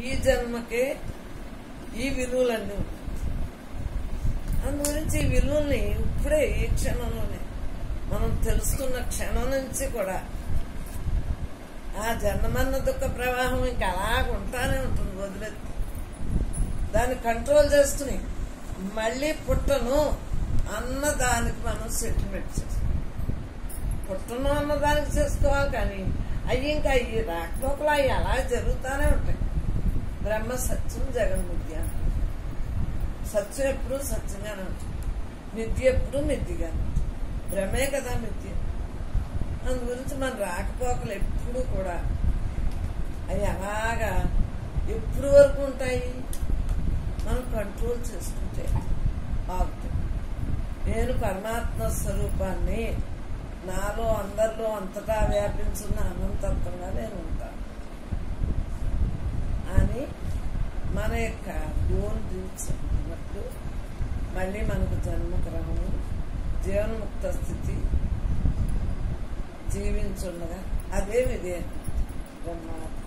ఈ జన్మకే ఈ విలువలన్నీ ఉంటాయి అందు గురించి ఈ విలువల్ని ఇప్పుడే ఈ క్షణంలోనే మనం తెలుసుకున్న క్షణం నుంచి కూడా ఆ జన్మన్న దుఃఖ ప్రవాహం ఇంకా అలాగ ఉంటానే ఉంటుంది వదిలేది దాన్ని కంట్రోల్ చేసుకుని మళ్ళీ పుట్టను అన్న దానికి మనం సెటిల్మెంట్ చేస్తాం పుట్టను అన్న దానికి చేసుకోవాలి కానీ అవి ఇంకా ఈ రాకపోకలు అవి అలా జరుగుతూనే ఉంటాయి బ్రహ్మ సత్యం జగన్ మిథ్య సత్యం ఎప్పుడు సత్యంగానే ఉంటుంది మిథ్య ఎప్పుడు మిథ్యగానే ఉంటుంది భ్రమే కదా మిథ్య అందు గురించి మన రాకపోకలు ఎప్పుడు కూడా అవి అలాగా ఎప్పుడు వరకు ఉంటాయి మనం కంట్రోల్ చేసుకుంటే ఆగుతాయి నేను పరమాత్మ స్వరూపాన్ని నాలో అందరిలో అంతటా వ్యాపించున్న అనంతత్వంగా నేను ఉంటాను అని మన యొక్క గోల్ రీచ్ అన్నట్టు మళ్ళీ మనకు జన్మక్రమము జీవన్ముక్త స్థితి జీవించుండగా అదే విధే బ్రహ్మ